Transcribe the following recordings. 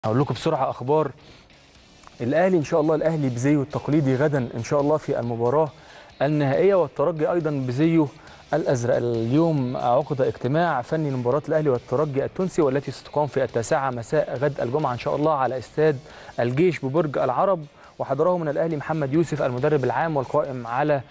هقول لكم بسرعه اخبار الاهلي ان شاء الله الاهلي بزيه التقليدي غدا ان شاء الله في المباراه النهائيه والترجي ايضا بزيه الازرق اليوم عقد اجتماع فني لمباراه الاهلي والترجي التونسي والتي ستقام في التاسعه مساء غد الجمعه ان شاء الله على استاد الجيش ببرج العرب وحضره من الاهلي محمد يوسف المدرب العام والقائم على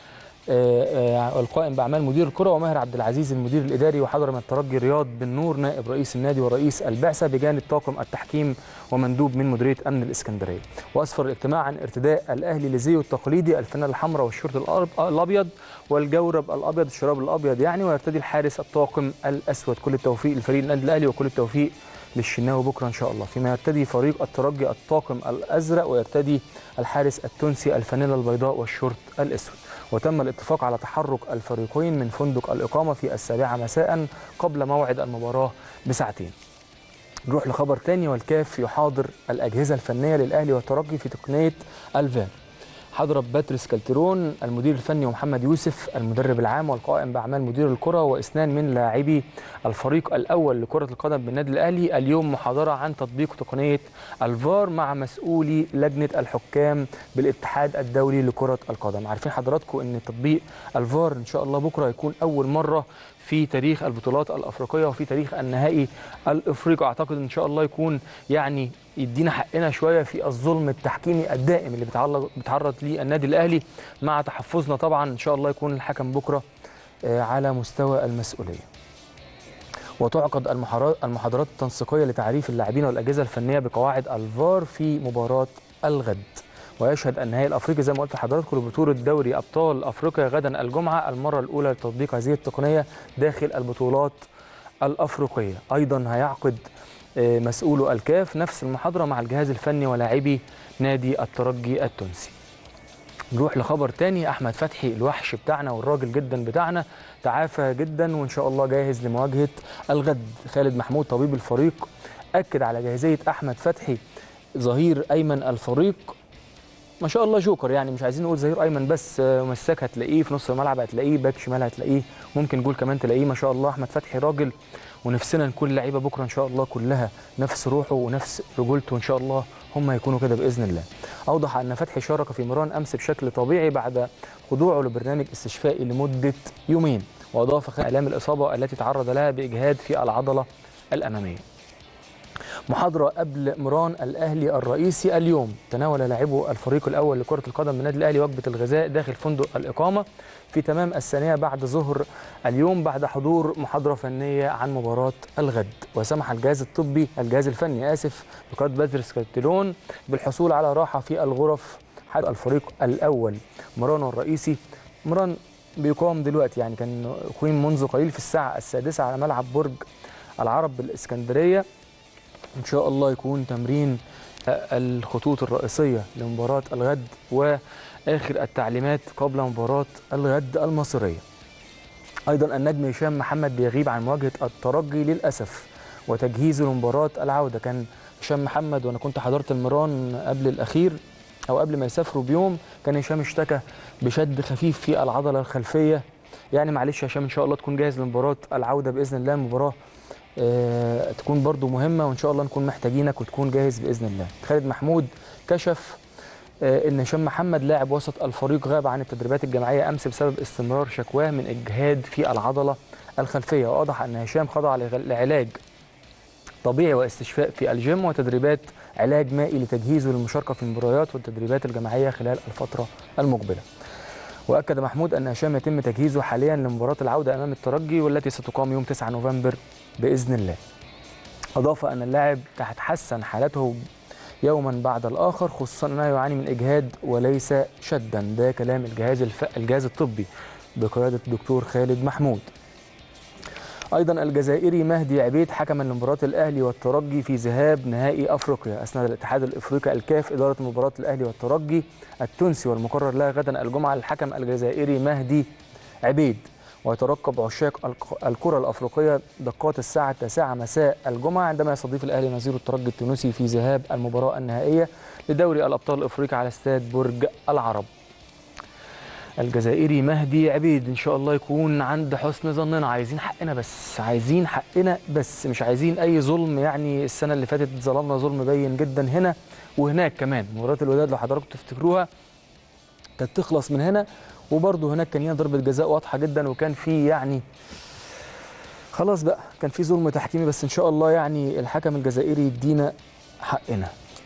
القائم باعمال مدير الكره وماهر عبد العزيز المدير الاداري وحضر من الترجي رياض بن نور نائب رئيس النادي ورئيس البعثه بجانب طاقم التحكيم ومندوب من مديريه امن الاسكندريه واسفر الاجتماع عن ارتداء الاهلي لزيه التقليدي الفانله الحمراء والشورت الابيض والجورب الابيض الشراب الابيض يعني ويرتدي الحارس الطاقم الاسود كل التوفيق لفريق النادي الاهلي وكل التوفيق للشناوي بكره ان شاء الله فيما يرتدي فريق الترجي الطاقم الازرق ويرتدي الحارس التونسي الفانيلا البيضاء والشورت الاسود وتم الاتفاق على تحرك الفريقين من فندق الإقامة في السابعة مساء قبل موعد المباراة بساعتين نروح لخبر تاني والكاف يحاضر الأجهزة الفنية للأهلي والترجي في تقنية الفان حضر باتريس كالترون المدير الفني ومحمد يوسف المدرب العام والقائم باعمال مدير الكره واثنان من لاعبي الفريق الاول لكره القدم بالنادي الاهلي اليوم محاضره عن تطبيق تقنيه الفار مع مسؤولي لجنه الحكام بالاتحاد الدولي لكره القدم عارفين حضراتكم ان تطبيق الفار ان شاء الله بكره هيكون اول مره في تاريخ البطولات الافريقيه وفي تاريخ النهائي الافريقي اعتقد ان شاء الله يكون يعني يدينا حقنا شويه في الظلم التحكيمي الدائم اللي بيتعرض ليه النادي الاهلي مع تحفظنا طبعا ان شاء الله يكون الحكم بكره على مستوى المسؤوليه. وتعقد المحاضرات التنسيقيه لتعريف اللاعبين والاجهزه الفنيه بقواعد الفار في مباراه الغد. ويشهد النهائي الافريقي زي ما قلت لحضراتكم لبطوله دوري ابطال افريقيا غدا الجمعه المره الاولى لتطبيق هذه التقنيه داخل البطولات الافريقيه ايضا هيعقد مسؤولو الكاف نفس المحاضره مع الجهاز الفني ولاعبي نادي الترجي التونسي نروح لخبر تاني احمد فتحي الوحش بتاعنا والراجل جدا بتاعنا تعافى جدا وان شاء الله جاهز لمواجهه الغد خالد محمود طبيب الفريق اكد على جاهزيه احمد فتحي ظهير ايمن الفريق ما شاء الله جوكر يعني مش عايزين نقول ظهير ايمن بس مساك هتلاقيه في نص الملعب هتلاقيه باك شمال هتلاقيه ممكن جول كمان تلاقيه ما شاء الله احمد فتحي راجل ونفسنا نكون لعيبه بكره ان شاء الله كلها نفس روحه ونفس رجولته ان شاء الله هم هيكونوا كده باذن الله. اوضح ان فتحي شارك في مران امس بشكل طبيعي بعد خضوعه لبرنامج استشفائي لمده يومين واضاف الام الاصابه التي تعرض لها باجهاد في العضله الاماميه. محاضرة قبل مران الأهلي الرئيسي اليوم تناول لاعبو الفريق الأول لكرة القدم بالنادي الأهلي وجبة الغذاء داخل فندق الإقامة في تمام الثانية بعد ظهر اليوم بعد حضور محاضرة فنية عن مباراة الغد وسمح الجهاز الطبي الجهاز الفني آسف بقيادة باتريس كالتيرون بالحصول على راحة في الغرف حد الفريق الأول مران الرئيسي مران بيقام دلوقتي يعني كان يقيم منذ قليل في الساعة السادسة على ملعب برج العرب بالإسكندرية ان شاء الله يكون تمرين الخطوط الرئيسيه لمباراه الغد واخر التعليمات قبل مباراه الغد المصريه. ايضا النجم هشام محمد بيغيب عن مواجهه الترجي للاسف وتجهيزه لمباراه العوده كان هشام محمد وانا كنت حضرت المران قبل الاخير او قبل ما يسافروا بيوم كان هشام اشتكى بشد خفيف في العضله الخلفيه يعني معلش هشام ان شاء الله تكون جاهز لمباراه العوده باذن الله المباراه آه تكون برضو مهمة وإن شاء الله نكون محتاجينك وتكون جاهز بإذن الله خالد محمود كشف آه إن هشام محمد لاعب وسط الفريق غاب عن التدريبات الجماعية أمس بسبب استمرار شكواه من إجهاد في العضلة الخلفية وأوضح أن هشام خضع لعلاج طبيعي واستشفاء في الجيم وتدريبات علاج مائي لتجهيزه للمشاركة في المباريات والتدريبات الجماعية خلال الفترة المقبلة واكد محمود ان هشام يتم تجهيزه حاليا لمباراه العوده امام الترجي والتي ستقام يوم 9 نوفمبر باذن الله. اضاف ان اللاعب تتحسن حالته يوما بعد الاخر خصوصا انه يعاني من اجهاد وليس شدا ده كلام الجهاز الف... الجهاز الطبي بقياده الدكتور خالد محمود. ايضا الجزائري مهدي عبيد حكما لمباراه الاهلي والترجي في ذهاب نهائي افريقيا اسند الاتحاد الافريقي الكاف اداره مباراه الاهلي والترجي التونسي والمقرر لها غدا الجمعه الحكم الجزائري مهدي عبيد ويترقب عشاق الكره الافريقيه دقات الساعه التاسعه مساء الجمعه عندما يستضيف الاهلي نظير الترجي التونسي في ذهاب المباراه النهائيه لدوري الابطال الافريقي على استاد برج العرب الجزائري مهدي عبيد ان شاء الله يكون عند حسن ظننا عايزين حقنا بس عايزين حقنا بس مش عايزين اي ظلم يعني السنه اللي فاتت ظلمنا ظلم باين جدا هنا وهناك كمان مباراه الوداد لو حضراتكم تفتكروها كانت تخلص من هنا وبرده هناك كان لينا ضربه جزاء واضحه جدا وكان في يعني خلاص بقى كان في ظلم تحكيمي بس ان شاء الله يعني الحكم الجزائري يدينا حقنا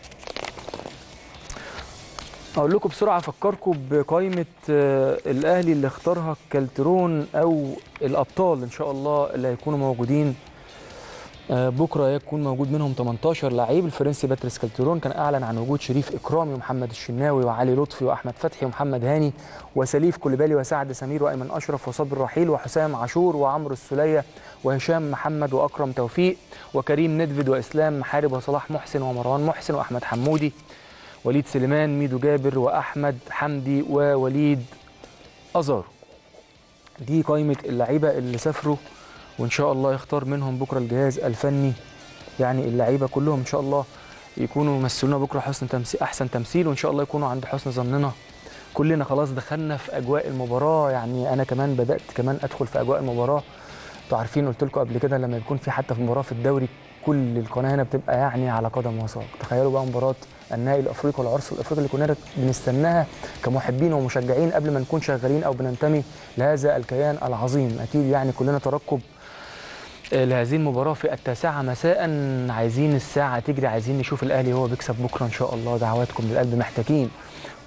اقول لكم بسرعه افكركم بقائمه آه، الاهلي اللي اختارها كالترون او الابطال ان شاء الله اللي هيكونوا موجودين آه، بكره يكون موجود منهم 18 لعيب الفرنسي باتريس كالترون كان اعلن عن وجود شريف اكرامي ومحمد الشناوي وعلي لطفي واحمد فتحي ومحمد هاني وسليف كوليبالي وسعد سمير وايمن اشرف وصبر رحيل وحسام عاشور وعمرو السليه وهشام محمد واكرم توفيق وكريم ندفد واسلام محارب وصلاح محسن ومروان محسن واحمد حمودي وليد سليمان ميدو جابر واحمد حمدي ووليد ازارو دي قائمه اللعيبه اللي سافروا وان شاء الله يختار منهم بكره الجهاز الفني يعني اللعيبه كلهم ان شاء الله يكونوا يمثلونا بكره حسن تمثيل احسن تمثيل وان شاء الله يكونوا عند حسن ظننا كلنا خلاص دخلنا في اجواء المباراه يعني انا كمان بدات كمان ادخل في اجواء المباراه انتوا عارفين قلت لكم قبل كده لما يكون في حتى في مباراه في الدوري كل القناه هنا بتبقى يعني على قدم وساق تخيلوا بقى مباراه النهائي الافريقي والعرس الافريقي اللي كنا بنستناها كمحبين ومشجعين قبل ما نكون شغالين او بننتمي لهذا الكيان العظيم اكيد يعني كلنا ترقب آه، لهذه المباراة في التاسعة مساء عايزين الساعة تجري عايزين نشوف الأهلي هو بيكسب بكرة إن شاء الله دعواتكم للقلب محتاجين